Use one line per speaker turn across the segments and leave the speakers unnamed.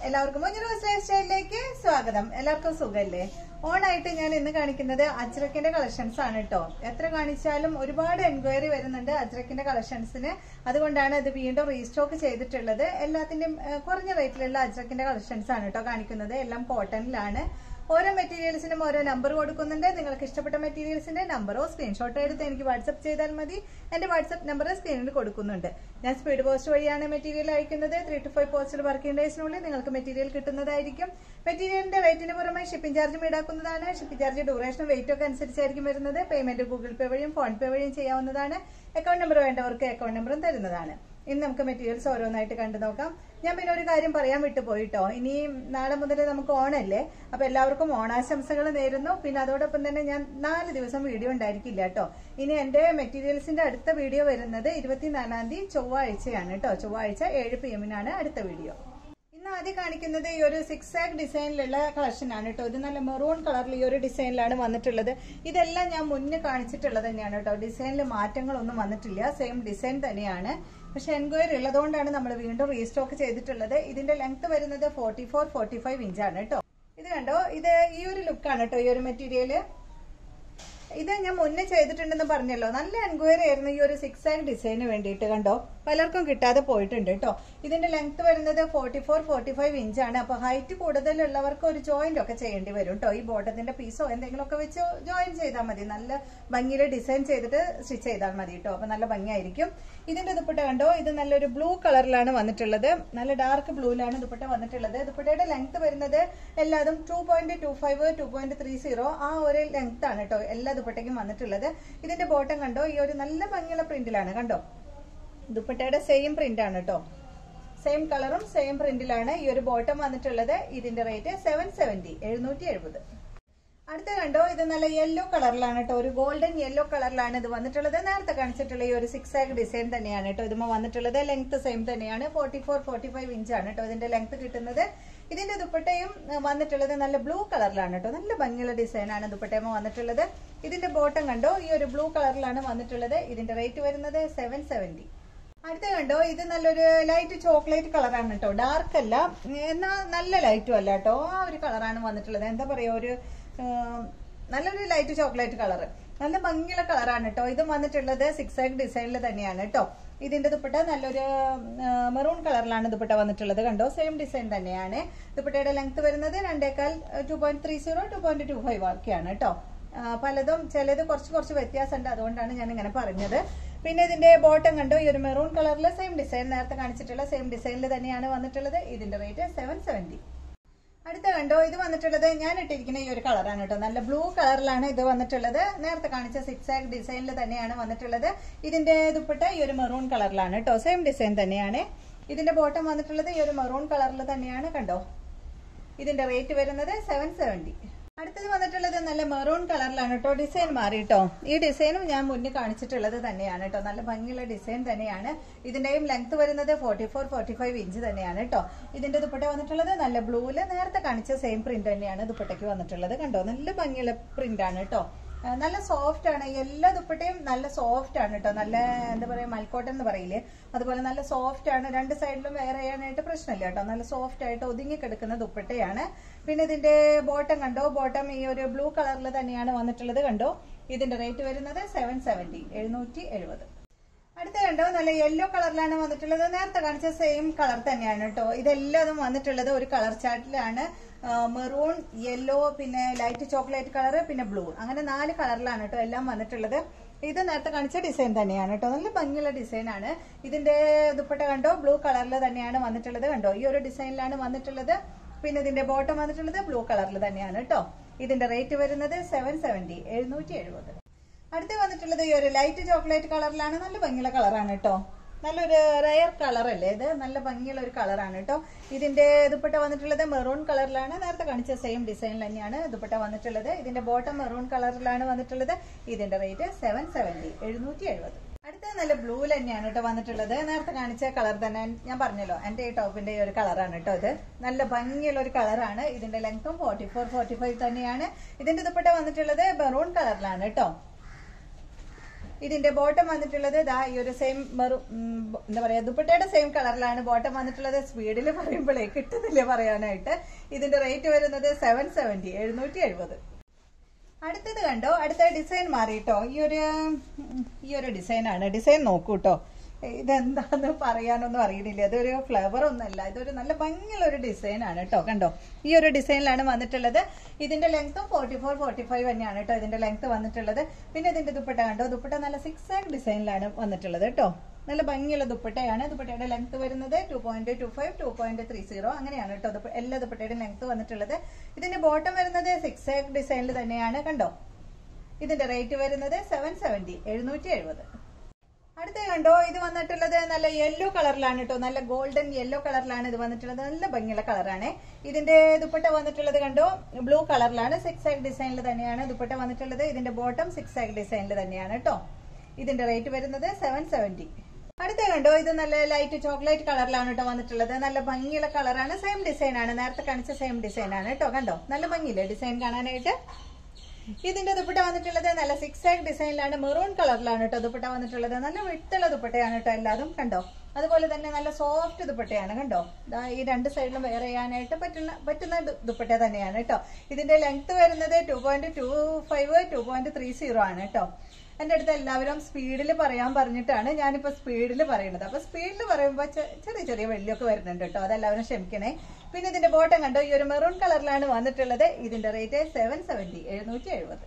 എല്ലാവർക്കും മഞ്ഞൾ ലൈഫ് സ്റ്റൈലിലേക്ക് സ്വാഗതം എല്ലാവർക്കും സുഖല്ലേ ഓണായിട്ട് ഞാൻ ഇന്ന് കാണിക്കുന്നത് അജ്രക്കിന്റെ കളക്ഷൻസ് ആണ് കേട്ടോ എത്ര കാണിച്ചാലും ഒരുപാട് എൻക്വയറി വരുന്നുണ്ട് അജ്രക്കിന്റെ കളക്ഷൻസിന് അതുകൊണ്ടാണ് ഇത് വീണ്ടും റീസ്റ്റോക്ക് ചെയ്തിട്ടുള്ളത് എല്ലാത്തിന്റെയും ഏഹ്, കുറഞ്ഞ റേറ്റിലുള്ള അജ്രക്കിന്റെ കളക്ഷൻസ് ആണ് കേട്ടോ കാണിക്കുന്നത് എല്ലാം കോട്ടണിലാണ് ഓരോ മെറ്റീരിയൽസിനും ഓരോ നമ്പർ കൊടുക്കുന്നുണ്ട് നിങ്ങൾക്ക് ഇഷ്ടപ്പെട്ട മെറ്റീരിയൽസിന്റെ നമ്പറോ സ്ക്രീൻഷോട്ടോ എടുത്ത് എനിക്ക് വാട്സപ്പ് ചെയ്താൽ മതി എന്റെ വാട്സപ്പ് നമ്പർ സ്ക്രീനിൽ കൊടുക്കുന്നുണ്ട് ഞാൻ സ്പീഡ് പോസ്റ്റ് വഴിയാണ് മെറ്റീരിയൽ അയക്കുന്നത് three two five postal working ഡേയ്സിനുള്ളിൽ നിങ്ങൾക്ക് മെറ്റീരിയൽ കിട്ടുന്നതായിരിക്കും മെറ്റീരിയലിന്റെ റേറ്റിന് പുറമെ ഷിപ്പിംഗ് ചാർജും ഈടാക്കുന്നതാണ് ഷിപ്പിംഗ് ചാർജ് ഡ്യൂറേഷനും വെയിറ്റും ഒക്കെ അനുസരിച്ചായിരിക്കും വരുന്നത് പേയ്മെന്റ് ഗൂഗിൾ പേ വഴിയും ഫോൺ പേ വഴിയും ചെയ്യാവുന്നതാണ് അക്കൗണ്ട് നമ്പർ വേണ്ടവർക്ക് അക്കൗണ്ട് നമ്പറും തരുന്നതാണ് ഇന്ന് നമുക്ക് മെറ്റീരിയൽസ് ഓരോന്നായിട്ട് കണ്ടു നോക്കാം ഞാൻ പിന്നെ ഒരു കാര്യം പറയാൻ വിട്ടുപോയിട്ടോ ഇനി നാളെ മുതൽ നമുക്ക് ഓണല്ലേ അപ്പൊ എല്ലാവർക്കും ഓണാശംസകൾ നേരുന്നു പിന്നെ അതോടൊപ്പം തന്നെ ഞാൻ നാല് ദിവസം വീഡിയോ ഉണ്ടായിരിക്കില്ല കേട്ടോ ഇനി എന്റെ മെറ്റീരിയൽസിന്റെ അടുത്ത വീഡിയോ വരുന്നത് ഇരുപത്തിനാലാം തീയതി ചൊവ്വാഴ്ചയാണ് കേട്ടോ ചൊവ്വാഴ്ച ഏഴ് പി എമ്മിനാണ് അടുത്ത വീഡിയോ ഇന്ന് ആദ്യം കാണിക്കുന്നത് ഈ ഒരു സിക്സ് ആഗ് ഡിസൈനിലുള്ള കളക്ഷൻ ആണ് കേട്ടോ ഇത് നല്ല മെറൂൺ കളറിൽ ഈ ഒരു ഡിസൈനിലാണ് വന്നിട്ടുള്ളത് ഇതെല്ലാം ഞാൻ മുന്നേ കാണിച്ചിട്ടുള്ളത് തന്നെയാണ് കേട്ടോ ഡിസൈനിൽ മാറ്റങ്ങളൊന്നും വന്നിട്ടില്ല സെയിം ഡിസൈൻ തന്നെയാണ് പക്ഷെ എൻക്വയറി ഉള്ളതുകൊണ്ടാണ് നമ്മൾ വീണ്ടും റീസ്റ്റോക്ക് ചെയ്തിട്ടുള്ളത് ഇതിന്റെ ലെങ്ത് വരുന്നത് ഫോർട്ടി ഫോർ ഫോർട്ടി ഫൈവ് ഇഞ്ചാണ് കേട്ടോ ഇത് കണ്ടോ ഇത് ഈ ഒരു ലുക്കാണ് കേട്ടോ ഈ ഒരു മെറ്റീരിയല് ഇത് ഞാൻ മുന്നേ ചെയ്തിട്ടുണ്ടെന്ന് പറഞ്ഞല്ലോ നല്ല എൻക്വയറി ആയിരുന്നു ഈ ഒരു സിക്സ് ആഗ് ഡിസൈന് വേണ്ടിയിട്ട് കണ്ടോ പലർക്കും കിട്ടാതെ പോയിട്ടുണ്ട് കേട്ടോ ഇതിന്റെ ലെങ്ത് വരുന്നത് ഫോർട്ടി ഫോർ ഫോർട്ടി ഫൈവ് ഇഞ്ചാണ് അപ്പൊ ഹൈറ്റ് കൂടുതലുള്ളവർക്ക് ഒരു ജോയിന്റ് ഒക്കെ ചെയ്യേണ്ടി വരും കേട്ടോ ഈ ബോട്ടത്തിന്റെ പീസോ എന്തെങ്കിലുമൊക്കെ വെച്ച് ജോയിൻ ചെയ്താൽ മതി നല്ല ഭംഗിയിൽ ഡിസൈൻ ചെയ്തിട്ട് സ്റ്റിച്ച് ചെയ്താൽ മതി കേട്ടോ അപ്പൊ നല്ല ഭംഗിയായിരിക്കും ഇതിന്റെ ദുപ്പട്ട കണ്ടോ ഇത് നല്ലൊരു ബ്ലൂ കളറിലാണ് വന്നിട്ടുള്ളത് നല്ല ഡാർക്ക് ബ്ലൂവിലാണ് ദുപ്പട്ട വന്നിട്ടുള്ളത് ദുപ്പട്ടയുടെ ലെങ്ത് വരുന്നത് എല്ലാതും two point two five two point three zero ആ ഒരു ലെങ്ത് ആണ് കേട്ടോ എല്ലാ ദുപ്പട്ടയ്ക്കും വന്നിട്ടുള്ളത് ഇതിന്റെ ബോട്ടം കണ്ടോ ഈ ഒരു നല്ല ഭംഗിയുള്ള പ്രിന്റിലാണ് കണ്ടോ ദുപ്പട്ടയുടെ സെയിം പ്രിന്റ് ആണ് കേട്ടോ സെയിം കളറും സെയിം പ്രിന്റിലാണ് ഈ ഒരു ബോട്ടം വന്നിട്ടുള്ളത് ഇതിന്റെ റേറ്റ് സെവൻ സെവന്റി എഴുന്നൂറ്റി എഴുപത് അടുത്ത കണ്ടോ ഇത് നല്ല യെല്ലോ കളറിലാണ് കേട്ടോ ഒരു ഗോൾഡൻ യെല്ലോ കളറിലാണ് ഇത് വന്നിട്ടുള്ളത് നേരത്തെ കാണിച്ചിട്ടുള്ള ഈ ഒരു സിക്സ് ആഗ് ഡിസൈൻ തന്നെയാണ് കേട്ടോ ഇതുമ്മ വന്നിട്ടുള്ളത് ലെങ്ത് സെയിം തന്നെയാണ് ഫോർട്ടി ഫോർ ഫോർട്ടി ഫൈവ് ഇഞ്ചാണ് കേട്ടോ ഇതിന്റെ ലെങ്ത് കിട്ടുന്നത് ഇതിന്റെ ദുപ്പട്ടയും ഏഹ്, വന്നിട്ടുള്ളത് നല്ല ബ്ലൂ കളറിലാണ് കേട്ടോ നല്ല ഭംഗിയുള്ള ഡിസൈനാണ് ദുപ്പട്ടയമ്മ വന്നിട്ടുള്ളത് ഇതിന്റെ ബോട്ടം കണ്ടോ ഈ ഒരു ബ്ലൂ കളറിലാണ് വന്നിട്ടുള്ളത് ഇതിന്റെ റേറ്റ് വരുന്നത് സെവൻ സെവന്റി അടുത്ത കണ്ടോ ഇത് നല്ലൊരു ലൈറ്റ് ചോക്ലേറ്റ് കളറാണ് കേട്ടോ ഡാർക്ക് അല്ല എന്നാ നല്ല ലൈറ്റും അല്ല കേട്ടോ ആ ഒരു കളറാണ് വന്നിട്ടുള്ളത് എന്താ പറയാ ഒരു ആ, നല്ലൊരു ലൈറ്റ് ചോക്ലേറ്റ് കളർ നല്ല ഭംഗിയുള്ള കളറാണ് കേട്ടോ ഇത് വന്നിട്ടുള്ളത് സിക്സ് ആഗ് ഡിസൈനിൽ തന്നെയാണ് കേട്ടോ ഇതിന്റെ ദുപ്പട്ട നല്ലൊരു മെറൂൺ കളറിലാണ് ദുപ്പട്ട വന്നിട്ടുള്ളത് കണ്ടോ സെയിം ഡിസൈൻ തന്നെയാണ് ദുപ്പട്ടയുടെ ലെങ്ത് വരുന്നത് രണ്ടേക്കാൽ two point three zero two point two five ഒക്കെയാണ് കേട്ടോ ആ, പലതും ചിലത് കുറച്ച് കുറച്ച് വ്യത്യാസമുണ്ട് അതുകൊണ്ടാണ് ഞാൻ ഇങ്ങനെ പറഞ്ഞത് പിന്നെ ഇതിന്റെ ബോട്ടം കണ്ടോ ഈ ഒരു മെറൂൺ കളറിലെ സെയിം ഡിസൈൻ നേരത്തെ കാണിച്ചിട്ടുള്ള സെയിം ഡിസൈനിൽ തന്നെയാണ് വന്നിട്ടുള്ളത് ഇതിന്റെ റേറ്റ് സെവൻ സെവന്റി അടുത്ത കണ്ടോ ഇത് വന്നിട്ടുള്ളത് ഞാൻ ഇട്ടിരിക്കുന്ന ഈ ഒരു കളറാണ് കേട്ടോ നല്ല ബ്ലൂ കളറിലാണ് ഇത് വന്നിട്ടുള്ളത് നേരത്തെ കാണിച്ച സിക്സ് ആഗ് ഡിസൈനിൽ തന്നെയാണ് വന്നിട്ടുള്ളത് ഇതിന്റെ ദുപ്പട്ട ഈ ഒരു മെറൂൺ കളറിലാണ് കേട്ടോ സെയിം ഡിസൈൻ തന്നെയാണ് ഇതിന്റെ ബോട്ടം വന്നിട്ടുള്ളത് ഈ ഒരു മെറൂൺ കളറിൽ തന്നെയാണ് കണ്ടോ ഇതിന്റെ റേറ്റ് വരുന്നത് സെവൻ സെവന്റി അടുത്തത് വന്നിട്ടുള്ളത് നല്ല മെറൂൺ കളറിലാണ് കേട്ടോ ഡിസൈൻ മാറി കേട്ടോ ഈ ഡിസൈനും ഞാൻ മുന്നിൽ കാണിച്ചിട്ടുള്ളത് തന്നെയാണ് കേട്ടോ നല്ല ഭംഗിയുള്ള ഡിസൈൻ തന്നെയാണ് ഇതിന്റെയും ലെങ്ത് വരുന്നത് forty four forty five inch തന്നെയാണ് കേട്ടോ ഇതിന്റെ ദുപ്പട്ട വന്നിട്ടുള്ളത് നല്ല ബ്ലൂവില് നേരത്തെ കാണിച്ച സെയിം പ്രിന്റ് തന്നെയാണ് ദുപ്പട്ടയ്ക്ക് വന്നിട്ടുള്ളത് കണ്ടോ നല്ല ഭംഗിയുള്ള പ്രിന്റ് ആണ് കേട്ടോ ആ, നല്ല സോഫ്റ്റ് ആണ് എല്ലാ ദുപ്പട്ടയും നല്ല സോഫ്റ്റ് ആണ് കേട്ടോ നല്ല എന്താ പറയാ മൽക്കോട്ടൻ എന്ന് പറയില്ലേ അതുപോലെ നല്ല സോഫ്റ്റ് ആണ് രണ്ട് സൈഡിലും വെയർ ചെയ്യാനായിട്ട് പ്രശ്നമില്ല കേട്ടോ നല്ല സോഫ്റ്റ് ആയിട്ട് ഒതുങ്ങി കിടക്കുന്ന ദുപ്പട്ടയാണ് പിന്നെ ഇതിന്റെ ബോട്ടം കണ്ടോ ബോട്ടം ഈ ഒരു ബ്ലൂ കളറിൽ തന്നെയാണ് വന്നിട്ടുള്ളത് കണ്ടോ ഇതിന്റെ റേറ്റ് വരുന്നത് സെവൻ സെവന്റി എഴുന്നൂറ്റി എഴുപത് അടുത്ത കണ്ടോ നല്ല യെല്ലോ കളറിലാണ് വന്നിട്ടുള്ളത് നേരത്തെ കാണിച്ച സെയിം കളർ തന്നെയാണ് കേട്ടോ ഇതെല്ലാം വന്നിട്ടുള്ളത് ഒരു കളർ ചാർട്ടിലാണ് മെറൂൺ യെല്ലോ പിന്നെ ലൈറ്റ് ചോക്ലേറ്റ് കളർ പിന്നെ ബ്ലൂ അങ്ങനെ നാല് കളറിലാണ് കേട്ടോ എല്ലാം വന്നിട്ടുള്ളത് ഇത് നേരത്തെ കാണിച്ച ഡിസൈൻ തന്നെയാണ് കേട്ടോ നല്ല ഭംഗിയുള്ള ഡിസൈൻ ആണ് ഇതിന്റെ ദുപ്പട്ട കണ്ടോ ബ്ലൂ കളറിൽ തന്നെയാണ് വന്നിട്ടുള്ളത് കണ്ടോ ഈ ഒരു ഡിസൈനിലാണ് വന്നിട്ടുള്ളത് പിന്നെ ഇതിന്റെ ബോട്ടം വന്നിട്ടുള്ളത് ബ്ലൂ കളറിൽ തന്നെയാണ് കേട്ടോ ഇതിന്റെ റേറ്റ് വരുന്നത് സെവൻ സെവന്റി എഴുന്നൂറ്റി എഴുപത് അടുത്ത് വന്നിട്ടുള്ളത് ഈ ഒരു ലൈറ്റ് ചോക്ലേറ്റ് കളറിലാണ് നല്ല ഭംഗിയുള്ള കളറാണ് കേട്ടോ നല്ലൊരു റയർ കളർ അല്ലേ ഇത് നല്ല ഭംഗിയുള്ള ഒരു കളറാണ് കേട്ടോ ഇതിന്റെ ദുപ്പട്ട വന്നിട്ടുള്ളത് മെറൂൺ കളറിലാണ് നേരത്തെ കാണിച്ച സെയിം ഡിസൈനിൽ തന്നെയാണ് ദുപ്പട്ട വന്നിട്ടുള്ളത് ഇതിന്റെ ബോട്ടം മെറൂൺ കളറിലാണ് വന്നിട്ടുള്ളത് ഇതിന്റെ റേറ്റ് സെവൻ സെവന്റി എഴുന്നൂറ്റി എഴുപത് അടുത്തത് നല്ല ബ്ലൂ തന്നെയാണ് കേട്ടോ വന്നിട്ടുള്ളത് നേരത്തെ കാണിച്ച കളർ തന്നെ ഞാൻ പറഞ്ഞല്ലോ എന്റെ ഈ ടോപ്പിന്റെ ഈ ഒരു കളറാണ് കേട്ടോ ഇത് നല്ല ഭംഗിയുള്ള ഒരു കളറാണ് ഇതിന്റെ ലെങ്ത്തും ഫോർട്ടി ഫോർ ഫോർട്ടി ഫൈവ് തന്നെയാണ് ഇതിന്റെ ദുപ്പട്ട വന്നിട്ടുള്ളത് മെറൂൺ കളറിലാണ് കേട്ടോ ഇതിന്റെ ബോട്ടം വന്നിട്ടുള്ളത് ഇതാ ഈ ഒരു സെയിം മെറു ഉം, എന്താ പറയാ ദുപ്പട്ടയുടെ സെയിം കളറിലാണ് ബോട്ടം വന്നിട്ടുള്ളത് സ്പീഡിൽ പറയുമ്പോഴേ കിട്ടുന്നില്ല പറയാനായിട്ട് ഇതിന്റെ റേറ്റ് വരുന്നത് സെവൻ സെവന്റി എഴുന്നൂറ്റി എഴുപത് അടുത്തത് കണ്ടോ അടുത്ത ഡിസൈൻ മാറിട്ടോ ഈ ഒരു ഉം, ഈ ഒരു ഡിസൈൻ ആണ് ഡിസൈൻ നോക്കൂ കേട്ടോ ഇതെന്താന്ന് പറയാനൊന്നും അറിയണില്ല ഇതൊരു ഫ്ലവർ ഒന്നല്ല ഇതൊരു നല്ല ഭംഗിയുള്ള ഒരു ഡിസൈൻ ആണ് കേട്ടോ കണ്ടോ ഈ ഒരു ഡിസൈനിലാണ് വന്നിട്ടുള്ളത് ഇതിന്റെ ലെങ്ത്തും ഫോർട്ടി ഫോർ ഫോർട്ടി ഫൈവ് തന്നെയാണ് കേട്ടോ ഇതിന്റെ ലെങ്ത് വന്നിട്ടുള്ളത് പിന്നെ ഇതിന്റെ ദുപ്പട്ട കണ്ടോ ദുപ്പട്ട നല്ല സിക്സ് ആക്ക് ഡിസൈനിലാണ് വന്നിട്ടുള്ളത് കേട്ടോ നല്ല ഭംഗിയുള്ള ദുപ്പട്ടയാണ് ദുപ്പട്ടയുടെ ലെങ്ത് വരുന്നത് two point two five two point three zero അങ്ങനെയാണ് കേട്ടോ ദുപ്പ- എല്ലാ ദുപ്പട്ടയുടെയും ലെങ്ത് വന്നിട്ടുള്ളത് ഇതിന്റെ ബോട്ടം വരുന്നത് സിക്സ് ആക്ക് ഡിസൈനിൽ തന്നെയാണ് കണ്ടോ ഇതിന്റെ റേറ്റ് വരുന്നത് സെവൻ സെവന്റി എഴുന്നൂറ്റി എഴുപത് അടുത്ത കണ്ടോ ഇത് വന്നിട്ടുള്ളത് നല്ല യെല്ലോ കളറിലാണ് കേട്ടോ നല്ല ഗോൾഡൻ യെല്ലോ കളറിലാണ് ഇത് വന്നിട്ടുള്ളത് നല്ല ഭംഗിയുള്ള കളറാണ് ഇതിന്റെ ദുപ്പട്ട വന്നിട്ടുള്ളത് കണ്ടോ ബ്ലൂ കളറിലാണ് സിക്സ് ആക്ക് ഡിസൈനിൽ തന്നെയാണ് ദുപ്പട്ട വന്നിട്ടുള്ളത് ഇതിന്റെ ബോട്ടം സിക്സ് ആക്ക് ഡിസൈനിൽ തന്നെയാണ് കേട്ടോ ഇതിന്റെ റേറ്റ് വരുന്നത് സെവൻ സെവന്റി അടുത്ത കണ്ടോ ഇത് നല്ല ലൈറ്റ് ചോക്ലേറ്റ് കളറിലാണ് കേട്ടോ വന്നിട്ടുള്ളത് നല്ല ഭംഗിയുള്ള കളറാണ് സെയിം ഡിസൈൻ ആണ് നേരത്തെ കാണിച്ച സെയിം ഡിസൈൻ ആണ് കേട്ടോ കണ്ടോ നല്ല ഭംഗിയില്ലേ ഡിസൈൻ കാണാനായിട്ട് ഇതിന്റെ ദുപ്പട്ട വന്നിട്ടുള്ളത് നല്ല സിക്സ് ആക്ക് ഡിസൈനിലാണ് മെറൂൺ കളറിലാണ് കേട്ടോ ദുപ്പട്ട വന്നിട്ടുള്ളത് നല്ല വിട്ടുള്ള ദുപ്പട്ടയാണ് കേട്ടോ എല്ലാതും കണ്ടോ അതുപോലെ തന്നെ നല്ല സോഫ്റ്റ് ദുപ്പട്ടയാണ് കണ്ടോ ദാ ഈ രണ്ട് സൈഡിലും വെയർ ചെയ്യാനായിട്ട് പറ്റുന്ന പറ്റുന്ന ദു- ദുപ്പട്ട തന്നെയാണ് കേട്ടോ ഇതിന്റെ ലെങ്ത് വരുന്നത് two point two five two point three zero ആണ് കേട്ടോ എൻ്റെ അടുത്ത് എല്ലാവരും സ്പീഡിൽ പറയാൻ പറഞ്ഞിട്ടാണ് ഞാനിപ്പോൾ സ്പീഡിൽ പറയുന്നത് അപ്പോൾ സ്പീഡിൽ പറയുമ്പോൾ ചെറിയ ചെറിയ വെള്ളിയൊക്കെ വരുന്നുണ്ട് കേട്ടോ അതെല്ലാവരും ക്ഷമിക്കണേ പിന്നെ ഇതിന്റെ ബോട്ടം കണ്ടോ ഈ ഒരു മെറൂൺ കളറിലാണ് വന്നിട്ടുള്ളത് ഇതിന്റെ റേറ്റ് സെവൻ സെവൻറ്റി എഴുന്നൂറ്റി എഴുപത്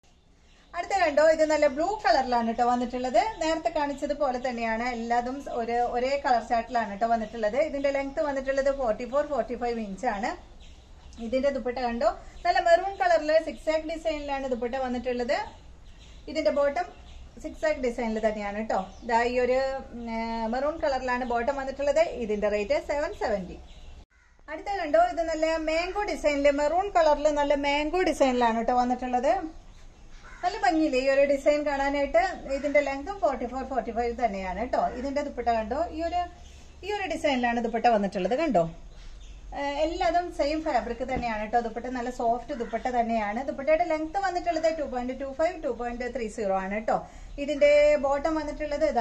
അടുത്ത കണ്ടോ ഇത് നല്ല ബ്ലൂ കളറിലാണ് കേട്ടോ വന്നിട്ടുള്ളത് നേരത്തെ കാണിച്ചതുപോലെ തന്നെയാണ് എല്ലാതും ഒരു ഒരേ കളർ ചാർട്ടിലാണ് കേട്ടോ വന്നിട്ടുള്ളത് ഇതിന്റെ ലെങ്ത് വന്നിട്ടുള്ളത് forty four forty five inch ആണ് ഇതിന്റെ ദുപ്പട്ട കണ്ടോ നല്ല മെറൂൺ കളറിൽ സിക്സ് ആക്ക് ഡിസൈനിലാണ് ദുപ്പട്ട വന്നിട്ടുള്ളത് ഇതിന്റെ ബോട്ടം സിക്സ് ആക്ക് ഡിസൈനിൽ തന്നെയാണ് കേട്ടോ ഇതാ ഈ ഒരു മെറൂൺ കളറിലാണ് ബോട്ടം വന്നിട്ടുള്ളത് ഇതിന്റെ റേറ്റ് സെവൻ സെവന്റി അടുത്ത കണ്ടോ ഇത് നല്ല മാംഗോ ഡിസൈനിൽ മെറൂൺ കളറിൽ നല്ല മാംഗോ ഡിസൈനിലാണ് കേട്ടോ വന്നിട്ടുള്ളത് നല്ല ഭംഗിയില്ലേ ഈ ഒരു ഡിസൈൻ കാണാനായിട്ട് ഇതിന്റെ ലെങ്തും ഫോർട്ടി ഫോർ ഫോർട്ടി ഫൈവ് തന്നെയാണ് കേട്ടോ ഇതിന്റെ ദുപ്പട്ട കണ്ടോ ഈ ഒരു ഈ ഒരു ഡിസൈനിലാണ് ദുപ്പട്ട വന്നിട്ടുള്ളത് കണ്ടോ ഏഹ് എല്ലാതും സെയിം ഫാബ്രിക് തന്നെയാണ് കേട്ടോ ദുപ്പട്ട നല്ല സോഫ്റ്റ് ദുപ്പട്ട തന്നെയാണ് ദുപ്പട്ടയുടെ ലെങ്ത് വന്നിട്ടുള്ളത് two point two five two point three zero ആണ് കേട്ടോ ഇതിന്റെ ബോട്ടം വന്നിട്ടുള്ളത് ഇതാ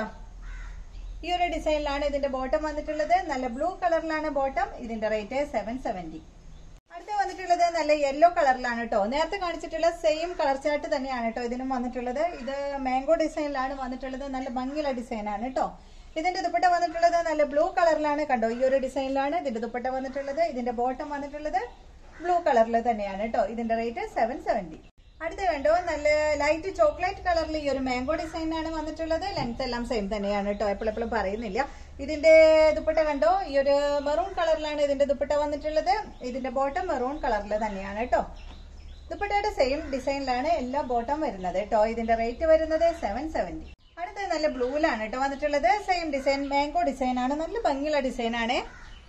ഈ ഒരു ഡിസൈനിലാണ് ഇതിന്റെ ബോട്ടം വന്നിട്ടുള്ളത് നല്ല ബ്ലൂ കളറിലാണ് ബോട്ടം ഇതിന്റെ റേറ്റ് സെവൻ സെവന്റി അടുത്ത വന്നിട്ടുള്ളത് നല്ല യെല്ലോ കളറിലാണ് കേട്ടോ നേരത്തെ കാണിച്ചിട്ടുള്ള സെയിം കളർ ചാർട്ട് തന്നെയാണ് കേട്ടോ ഇതിനും വന്നിട്ടുള്ളത് ഇത് മാംഗോ ഡിസൈനിലാണ് വന്നിട്ടുള്ളത് നല്ല ഭംഗിയുള്ള ഡിസൈനാണ് കേട്ടോ ഇതിന്റെ ദുപ്പട്ട വന്നിട്ടുള്ളത് നല്ല ബ്ലൂ കളറിലാണ് കണ്ടോ ഈ ഒരു ഡിസൈനിലാണ് ഇതിന്റെ ദുപ്പട്ട വന്നിട്ടുള്ളത് ഇതിന്റെ ബോട്ടം വന്നിട്ടുള്ളത് ബ്ലൂ കളറിൽ തന്നെയാണ് കേട്ടോ ഇതിന്റെ റേറ്റ് സെവൻ സെവന്റി അടുത്ത കണ്ടോ നല്ല ലൈറ്റ് ചോക്ലേറ്റ് കളറിൽ ഈ ഒരു മാംഗോ ഡിസൈനാണ് വന്നിട്ടുള്ളത് ലെങ്ത് എല്ലാം സെയിം തന്നെയാണ് കേട്ടോ എപ്പോഴെപ്പോഴും പറയുന്നില്ല ഇതിന്റെ ദുപ്പട്ട കണ്ടോ ഈ ഒരു മെറൂൺ കളറിലാണ് ഇതിന്റെ ദുപ്പട്ട വന്നിട്ടുള്ളത് ഇതിന്റെ ബോട്ടം മെറൂൺ കളറിൽ തന്നെയാണ് കേട്ടോ ദുപ്പട്ടയുടെ സെയിം ഡിസൈനിലാണ് എല്ലാ ബോട്ടം വരുന്നത് കേട്ടോ ഇതിന്റെ റേറ്റ് വരുന്നത് സെവൻ സെവന്റി അടുത്തത് നല്ല ബ്ലൂവിലാണ് കേട്ടോ വന്നിട്ടുള്ളത് സെയിം ഡിസൈൻ മാംഗോ ഡിസൈൻ ആണ് നല്ല ഭംഗിയുള്ള ഡിസൈൻ ആണ്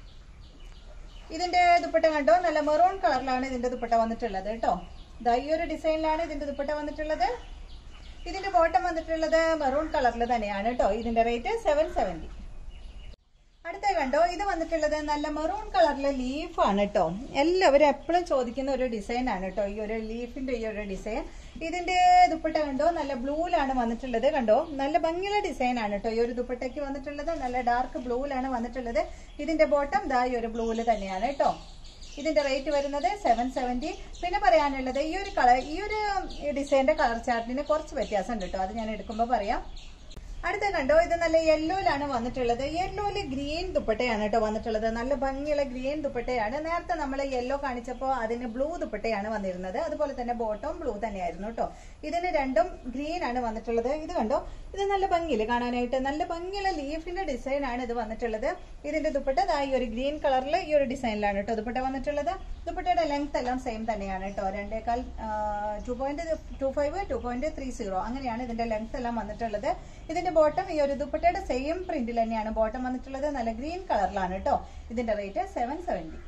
ഇതിന്റെ ദുപ്പട്ട കണ്ടോ നല്ല മെറൂൺ കളറിലാണ് ഇതിന്റെ ദുപ്പട്ട വന്നിട്ടുള്ളത് കേട്ടോ ദാ ഈ ഒരു ഡിസൈനിലാണ് ഇതിന്റെ ദുപ്പട്ട വന്നിട്ടുള്ളത് ഇതിന്റെ ബോട്ടം വന്നിട്ടുള്ളത് മെറൂൺ കളറിൽ തന്നെയാണ് കേട്ടോ ഇതിന്റെ റേറ്റ് സെവൻ സെവന്റി അടുത്ത കണ്ടോ ഇത് വന്നിട്ടുള്ളത് നല്ല മെറൂൺ കളറിലെ ലീഫാണ് കേട്ടോ എല്ലാവരും എപ്പോഴും ചോദിക്കുന്ന ഒരു ഡിസൈൻ ആണ് കേട്ടോ ഈ ഒരു ലീഫിന്റെ ഈ ഒരു ഡിസൈൻ ഇതിന്റെ ദുപ്പട്ട കണ്ടോ നല്ല ബ്ലൂവിലാണ് വന്നിട്ടുള്ളത് കണ്ടോ നല്ല ഭംഗിയുള്ള ഡിസൈൻ ആണ് കേട്ടോ ഈ ഒരു ദുപ്പട്ടയ്ക്ക് വന്നിട്ടുള്ളത് നല്ല ഡാർക്ക് ബ്ലൂവിലാണ് വന്നിട്ടുള്ളത് ഇതിന്റെ ബോട്ടം ദാ ഈ ഒരു ബ്ലൂവിൽ തന്നെയാണ് കേട്ടോ ഇതിന്റെ റേറ്റ് വരുന്നത് സെവൻ സെവന്റി പിന്നെ പറയാനുള്ളത് ഈ ഒരു കളർ ഈ ഒരു ഡിസൈനിന്റെ കളർ ചാർട്ടിന് കുറച്ച് വ്യത്യാസം ഉണ്ട് കേട്ടോ അത് ഞാൻ എടുക്കുമ്പോൾ പറയാം അടുത്ത കണ്ടോ ഇത് നല്ല യെല്ലോയിലാണ് വന്നിട്ടുള്ളത് യെല്ലോയില് ഗ്രീൻ ദുപ്പട്ടയാണ് കേട്ടോ വന്നിട്ടുള്ളത് നല്ല ഭംഗിയുള്ള ഗ്രീൻ ദുപ്പട്ടയാണ് നേരത്തെ നമ്മൾ യെല്ലോ കാണിച്ചപ്പോൾ അതിന് ബ്ലൂ ദുപ്പട്ടയാണ് വന്നിരുന്നത് അതുപോലെ തന്നെ ബോട്ടം ബ്ലൂ തന്നെയായിരുന്നു കേട്ടോ ഇതിന് രണ്ടും ഗ്രീൻ ആണ് വന്നിട്ടുള്ളത് ഇത് കണ്ടോ ഇത് നല്ല ഭംഗിയിൽ കാണാനായിട്ട് നല്ല ഭംഗിയുള്ള ലീഫിന്റെ ഡിസൈൻ ആണ് ഇത് വന്നിട്ടുള്ളത് ഇതിന്റെ ദുപ്പട്ട ദാ ഈ ഒരു ഗ്രീൻ കളറിൽ ഈ ഒരു ഡിസൈനിലാണ് കേട്ടോ ദുപ്പട്ട വന്നിട്ടുള്ളത് ദുപ്പട്ടയുടെ ലെങ്ത് എല്ലാം സെയിം തന്നെയാണ് കേട്ടോ രണ്ടേക്കാൽ two point two five two point three zero അങ്ങനെയാണ് ഇതിന്റെ ലെങ്ത് എല്ലാം വന്നിട്ടുള്ളത് ഇതിന്റെ ബോട്ടം ഈ ഒരു ദുപ്പട്ടയുടെ സെയിം പ്രിന്റിൽ തന്നെയാണ് ബോട്ടം വന്നിട്ടുള്ളത് നല്ല ഗ്രീൻ കളറിലാണ് കേട്ടോ ഇതിന്റെ റേറ്റ് സെവൻ സെവന്റി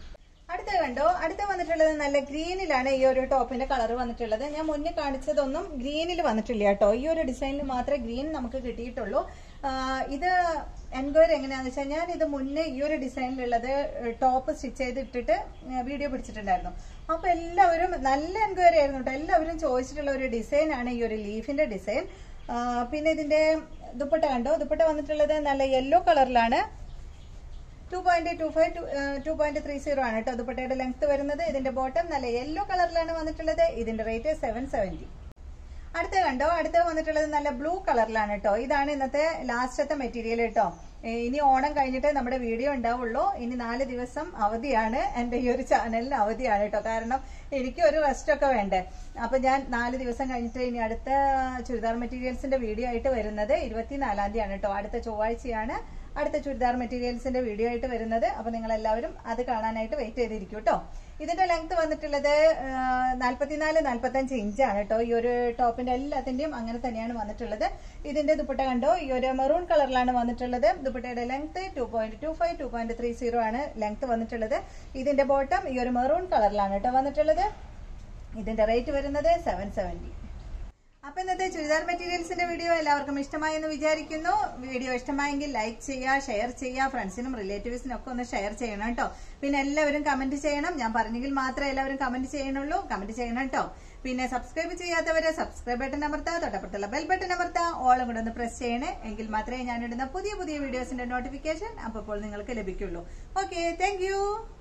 അടുത്ത കണ്ടോ അടുത്ത വന്നിട്ടുള്ളത് നല്ല ഗ്രീനിലാണ് ഈ ഒരു ടോപ്പിന്റെ കളർ വന്നിട്ടുള്ളത് ഞാൻ മുന്നേ കാണിച്ചതൊന്നും ഗ്രീനിൽ വന്നിട്ടില്ല കേട്ടോ ഈ ഒരു ഡിസൈനിൽ മാത്രമേ ഗ്രീൻ നമുക്ക് കിട്ടിയിട്ടുള്ളൂ ആ, ഇത് എൻക്വയറി എങ്ങനെയാന്ന് വെച്ചാൽ ഞാൻ ഇത് മുന്നേ ഈ ഒരു ഡിസൈനിലുള്ളത് ടോപ്പ് സ്റ്റിച്ച് ചെയ്ത് ഇട്ടിട്ട് വീഡിയോ പിടിച്ചിട്ടുണ്ടായിരുന്നു അപ്പൊ എല്ലാവരും നല്ല എൻക്വയറി ആയിരുന്നു കേട്ടോ എല്ലാവരും ചോദിച്ചിട്ടുള്ള ഒരു ഡിസൈൻ ആണ് ഈ ഒരു ലീഫിന്റെ ഡിസൈൻ പിന്നെ ഇതിന്റെ ദുപ്പട്ട കണ്ടോ ദുപ്പട്ട വന്നിട്ടുള്ളത് നല്ല യെല്ലോ കളറിലാണ് two point two five two point three zero ആണ് കേട്ടോ ദുപ്പട്ടയുടെ ലെങ്ത് വരുന്നത് ഇതിന്റെ ബോട്ടം നല്ല യെല്ലോ കളറിലാണ് വന്നിട്ടുള്ളത് ഇതിന്റെ റേറ്റ് സെവൻ സെവന്റി അടുത്ത കണ്ടോ അടുത്ത വന്നിട്ടുള്ളത് നല്ല ബ്ലൂ കളറിലാണ് കേട്ടോ ഇതാണ് ഇന്നത്തെ ലാസ്റ്റത്തെ മെറ്റീരിയൽ കേട്ടോ ഏ, ഇനി ഓണം കഴിഞ്ഞിട്ട് നമ്മുടെ വീഡിയോ ഉണ്ടാവുള്ളൂ ഇനി നാല് ദിവസം അവധിയാണ് എന്റെ ഈ ഒരു ചാനലിന് അവധിയാണ് കേട്ടോ കാരണം എനിക്ക് ഒരു റെസ്റ്റ് ഒക്കെ വേണ്ടേ അപ്പൊ ഞാൻ നാല് ദിവസം കഴിഞ്ഞിട്ട് ഇനി അടുത്ത ചുരിദാർ മെറ്റീരിയൽസിന്റെ വീഡിയോ ആയിട്ട് വരുന്നത് ഇരുപത്തിനാലാം തീയതിയാണ് കേട്ടോ അടുത്ത ചൊവ്വാഴ്ചയാണ് അടുത്ത ചുരിദാർ മെറ്റീരിയൽസിന്റെ വീഡിയോ ആയിട്ട് വരുന്നത് അപ്പൊ നിങ്ങൾ എല്ലാവരും അത് കാണാനായിട്ട് വെയിറ്റ് ചെയ്തിരിക്കും കേട്ടോ ഇതിന്റെ ലെങ്ത് വന്നിട്ടുള്ളത് നാല്പത്തിനാല് നാല്പത്തഞ്ച് ഇഞ്ചാണ് കേട്ടോ ഈ ഒരു ടോപ്പിന്റെ എല്ലാത്തിന്റെയും അങ്ങനെ തന്നെയാണ് വന്നിട്ടുള്ളത് ഇതിന്റെ ദുപ്പട്ട കണ്ടോ ഈ ഒരു മെറൂൺ കളറിലാണ് വന്നിട്ടുള്ളത് ദുപ്പട്ടയുടെ length two point two five two point three zero ആണ് ലെങ്ത് വന്നിട്ടുള്ളത് ഇതിന്റെ ബോട്ടം ഈ ഒരു മെറൂൺ കളറിലാണ് കേട്ടോ വന്നിട്ടുള്ളത് ഇതിന്റെ റേറ്റ് വരുന്നത് സെവൻ സെവന്റി അപ്പൊ ഇന്നത്തെ ചുരിദാർ മെറ്റീരിയൽസിന്റെ വീഡിയോ എല്ലാവർക്കും ഇഷ്ടമായി എന്ന് വിചാരിക്കുന്നു വീഡിയോ ഇഷ്ടമായെങ്കിൽ ലൈക്ക് ചെയ്യുക ഷെയർ ചെയ്യുക ഫ്രണ്ട്സിനും റിലേറ്റീവ്സിനും ഒക്കെ ഒന്ന് ഷെയർ ചെയ്യണം കേട്ടോ പിന്നെ എല്ലാവരും കമന്റ് ചെയ്യണം ഞാൻ പറഞ്ഞെങ്കിൽ മാത്രമേ എല്ലാവരും കമന്റ് ചെയ്യണുള്ളൂ കമന്റ് ചെയ്യണം കേട്ടോ പിന്നെ സബ്സ്ക്രൈബ് ചെയ്യാത്തവരെ സബ്സ്ക്രൈബ് ബട്ടൺ അമർത്താ തൊട്ടപ്പുറത്തുള്ള ബെൽ ബട്ടൺ അമർത്താ ഓളും കൂടെ ഒന്ന് പ്രസ് ചെയ്യണേ എങ്കിൽ മാത്രമേ ഞാൻ ഇടുന്ന പുതിയ പുതിയ വീഡിയോസിന്റെ നോട്ടിഫിക്കേഷൻ അപ്പോൾ നിങ്ങൾക്ക് ലഭിക്കുള്ളൂ ഓക്കെ താങ്ക്